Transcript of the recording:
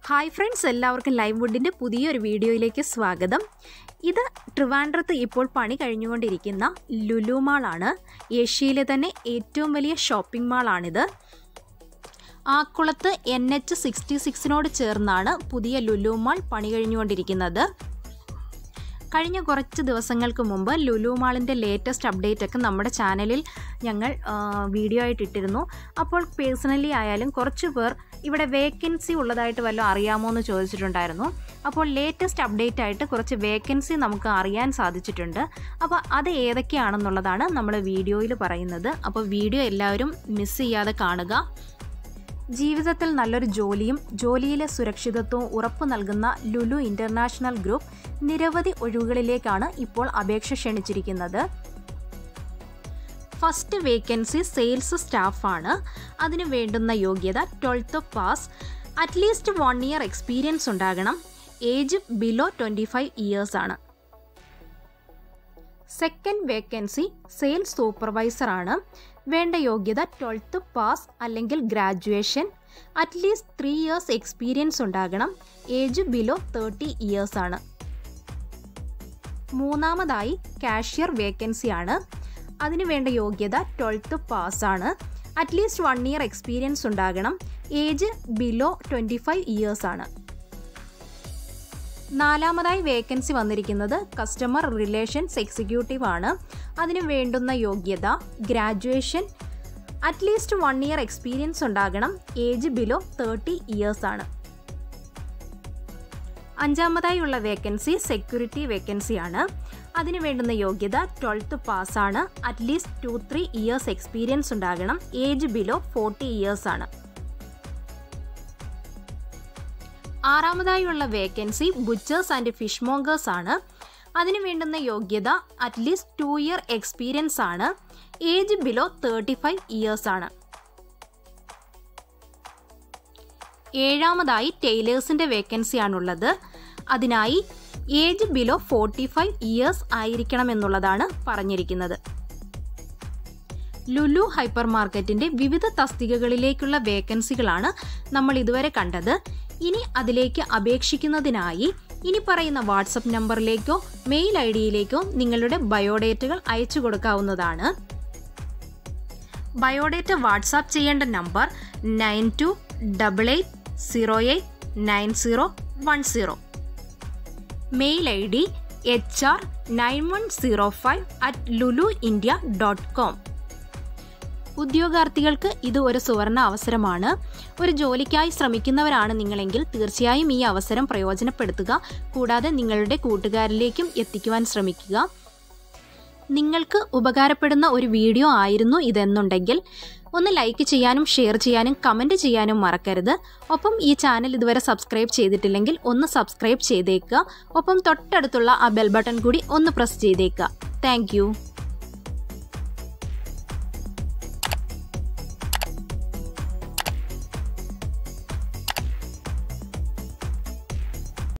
hi friends എല്ലാവർക്കും live വുഡിൻ്റെ പുതിയൊരു വീഡിയോയിലേക്ക് സ്വാഗതം ഇത് ട്രിവാൻഡ്രത്ത് ഇപ്പോൾ പണി കഴിഞ്ഞുകൊണ്ടിരിക്കുന്ന ലുലു മാളാണ് ഏഷ്യയിലെ തന്നെ ഏറ്റവും വലിയ ഷോപ്പിംഗ് മാളാണിത് ആക്കുളത്ത് എൻ എച്ച് സിക്സ്റ്റി സിക്സിനോട് ചേർന്നാണ് പുതിയ ലുലു മാൾ പണി കഴിഞ്ഞുകൊണ്ടിരിക്കുന്നത് കഴിഞ്ഞ കുറച്ച് ദിവസങ്ങൾക്ക് മുമ്പ് ലുലു മാളിൻ്റെ ലേറ്റസ്റ്റ് അപ്ഡേറ്റ് ഒക്കെ നമ്മുടെ ചാനലിൽ ഞങ്ങൾ ആ, വീഡിയോ ആയിട്ട് ഇട്ടിരുന്നു അപ്പോൾ പേഴ്സണലി ആയാലും കുറച്ച് പേർ ഇവിടെ വേക്കൻസി ഉള്ളതായിട്ട് വല്ലതും അറിയാമോ എന്ന് ചോദിച്ചിട്ടുണ്ടായിരുന്നു അപ്പോൾ ലേറ്റസ്റ്റ് അപ്ഡേറ്റ് ആയിട്ട് കുറച്ച് വേക്കൻസി നമുക്ക് അറിയാൻ സാധിച്ചിട്ടുണ്ട് അപ്പോൾ അത് ഏതൊക്കെയാണെന്നുള്ളതാണ് നമ്മൾ വീഡിയോയിൽ പറയുന്നത് അപ്പോൾ വീഡിയോ എല്ലാവരും മിസ് ചെയ്യാതെ കാണുക ജീവിതത്തിൽ നല്ലൊരു ജോലിയും ജോലിയിലെ സുരക്ഷിതത്വവും ഉറപ്പു നൽകുന്ന ലുലു ഇന്റർനാഷണൽ ഗ്രൂപ്പ് നിരവധി ഒഴിവുകളിലേക്കാണ് ഇപ്പോൾ അപേക്ഷ ക്ഷണിച്ചിരിക്കുന്നത് ഫസ്റ്റ് വേക്കൻസി സെയിൽസ് സ്റ്റാഫാണ് അതിന് വേണ്ടുന്ന യോഗ്യത twelfth pass at least one year experience ഉണ്ടാകണം age below twenty five years ആണ് സെക്കൻഡ് വേക്കൻസി സെയിൽസ് സൂപ്പർവൈസർ ആണ് വേണ്ട യോഗ്യത ട്വൽത്ത് പാസ് അല്ലെങ്കിൽ graduation at least three years experience ഉണ്ടാകണം ഏജ് ബിലോ തേർട്ടി ഇയേഴ്സ് ആണ് മൂന്നാമതായി കാഷ്യർ വേക്കൻസി ആണ് അതിന് വേണ്ട യോഗ്യത ട്വൽത്ത് പാസ് ആണ് അറ്റ്ലീസ്റ്റ് വൺ ഇയർ എക്സ്പീരിയൻസ് ഉണ്ടാകണം age below twenty five years ആണ് നാലാമതായി വേക്കൻസി വന്നിരിക്കുന്നത് കസ്റ്റമർ റിലേഷൻസ് എക്സിക്യൂട്ടീവ് ആണ് അതിന് വേണ്ടുന്ന യോഗ്യത graduation at least one year experience ഉണ്ടാകണം ഏജ് ബിലോ തേർട്ടി ഇയേഴ്സ് ആണ് അഞ്ചാമതായുള്ള വേക്കൻസി സെക്യൂരിറ്റി വേക്കൻസി ആണ് അതിന് വേണ്ടുന്ന യോഗ്യത ട്വൽത്ത് പാസ്സാണ് at least two three years experience ഉണ്ടാകണം ഏജ് ബിലോ ഫോർട്ടി ഇയേഴ്സ് ആണ് ആറാമതായുള്ള vacancy butchers and fishmongers ആണ് അതിന് വേണ്ടുന്ന യോഗ്യത അറ്റ്ലീസ്റ്റ് ടു ഇയർ എക്സ്പീരിയൻസ് ആണ് age below thirty five years ആണ് ഏഴാമതായി ടൈലേഴ്സിൻ്റെ വേക്കൻസിയാണുള്ളത് അതിനായി age below forty five years ആയിരിക്കണമെന്നുള്ളതാണ് പറഞ്ഞിരിക്കുന്നത് ലുലു ഹൈപ്പർ മാർക്കറ്റിന്റെ വിവിധ തസ്തികകളിലേക്കുള്ള വേക്കൻസികളാണ് നമ്മൾ ഇതുവരെ കണ്ടത് ഇനി അതിലേക്ക് അപേക്ഷിക്കുന്നതിനായി ഇനി പറയുന്ന വാട്സപ്പ് നമ്പറിലേക്കോ മെയിൽ ഐ ഡിയിലേക്കോ നിങ്ങളുടെ ബയോഡേറ്റകൾ അയച്ചു കൊടുക്കാവുന്നതാണ് ബയോഡേറ്റ വാട്സാപ്പ് ചെയ്യേണ്ട number nine two double eight zero eight nine zero one zero mail I D H R nine one zero five at Lulu India dot com ഉദ്യോഗാർത്ഥികൾക്ക് ഇത് ഒരു സുവർണ അവസരമാണ് ഒരു ജോലിക്കായി ശ്രമിക്കുന്നവരാണ് നിങ്ങളെങ്കിൽ തീർച്ചയായും ഈ അവസരം പ്രയോജനപ്പെടുത്തുക കൂടാതെ നിങ്ങളുടെ കൂട്ടുകാരിലേക്കും എത്തിക്കുവാൻ ശ്രമിക്കുക നിങ്ങൾക്ക് ഉപകാരപ്പെടുന്ന ഒരു വീഡിയോ ആയിരുന്നു ഇതെന്നുണ്ടെങ്കിൽ ഒന്ന് ലൈക്ക് ചെയ്യാനും ഷെയർ ചെയ്യാനും കമൻറ്റ് ചെയ്യാനും മറക്കരുത് ഒപ്പം ഈ ചാനൽ ഇതുവരെ സബ്സ്ക്രൈബ് ചെയ്തിട്ടില്ലെങ്കിൽ ഒന്ന് സബ്സ്ക്രൈബ് ചെയ്തേക്കുക ഒപ്പം തൊട്ടടുത്തുള്ള ആ ബെൽ ബട്ടൺ കൂടി ഒന്ന് പ്രസ് ചെയ്തേക്കുക താങ്ക്